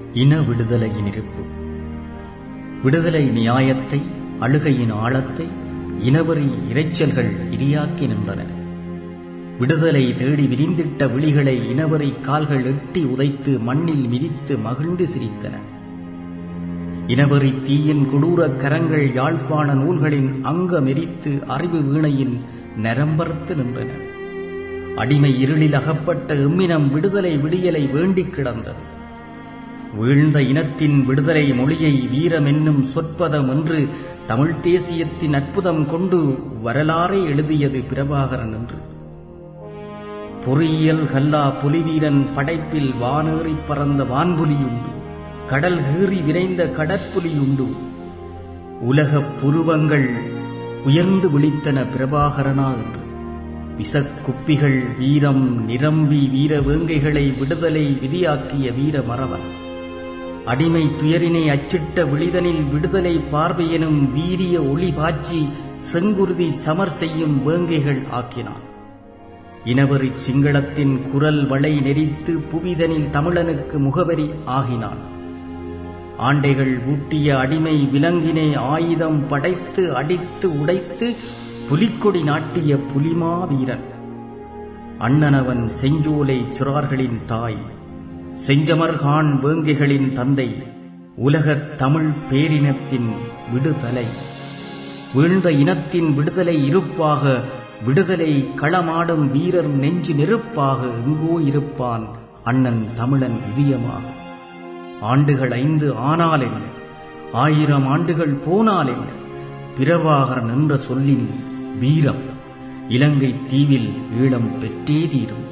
இன விடுதலையின் இருப்பு விடுதலை நியாயத்தை அழுகையின் ஆழத்தை இனவெறி இரைச்சல்கள் இரியாக்கி நின்றன விடுதலை தேடி விரிந்திட்ட விழிகளை இனவெறி கால்கள் எட்டி உதைத்து மண்ணில் மிதித்து மகிழ்ந்து சிரித்தன இனவெறி தீயின் கொடூர கரங்கள் யாழ்ப்பாண நூல்களின் அங்க மெரித்து அறிவு வீணையின் நரம்பர்த்து நின்றன அடிமை இருளில் அகப்பட்ட எம்மினம் விடுதலை விடியலை வேண்டிக் கிடந்தது வீழ்ந்த இனத்தின் விடுதலை மொழியை வீரமென்னும் சொற்பதம் என்று தமிழ் தேசியத்தின் அற்புதம் கொண்டு வரலாறை எழுதியது பிரபாகரன் என்று பொறியியல் கல்லா புலிவீரன் படைப்பில் வானேறி பறந்த வான்புலியுண்டு கடல் கீறி விரைந்த கடற்புலியுண்டு உலகப் புருவங்கள் உயர்ந்து விழித்தன பிரபாகரனா என்று விசக்குப்பிகள் வீரம் நிரம்பி வீர வேங்கைகளை விடுதலை விதியாக்கிய வீர மறவன் அடிமை துயரினை அச்சிட்ட விழிதனில் விடுதலை பார்வையெனும் வீரிய ஒளி பாய்ச்சி செங்குருதி சமர் செய்யும் வேங்கைகள் ஆக்கினான் இனவரி சிங்களத்தின் குரல் வளை நெறித்து புவிதனில் தமிழனுக்கு முகவரி ஆகினான் ஆண்டைகள் ஊட்டிய அடிமை விலங்கினை ஆயுதம் படைத்து அடித்து உடைத்து புலிக்கொடி நாட்டிய புலிமா வீரன் அண்ணனவன் செஞ்சோலை சுறார்களின் தாய் செஞ்சமர்கான் வேங்கைகளின் தந்தை உலகத் தமிழ் பேரினத்தின் விடுதலை வீழ்ந்த இனத்தின் விடுதலை இருப்பாக விடுதலை களமாடும் வீரர் நெஞ்சு நெருப்பாக எங்கோ இருப்பான் அண்ணன் தமிழன் இதயமாக ஆண்டுகள் ஐந்து ஆனால் என்ன ஆயிரம் ஆண்டுகள் போனால் என்ன பிரபாகரன் என்ற சொல்லின் வீரம் இலங்கை தீவில் ஈழம் பெற்றே தீரும்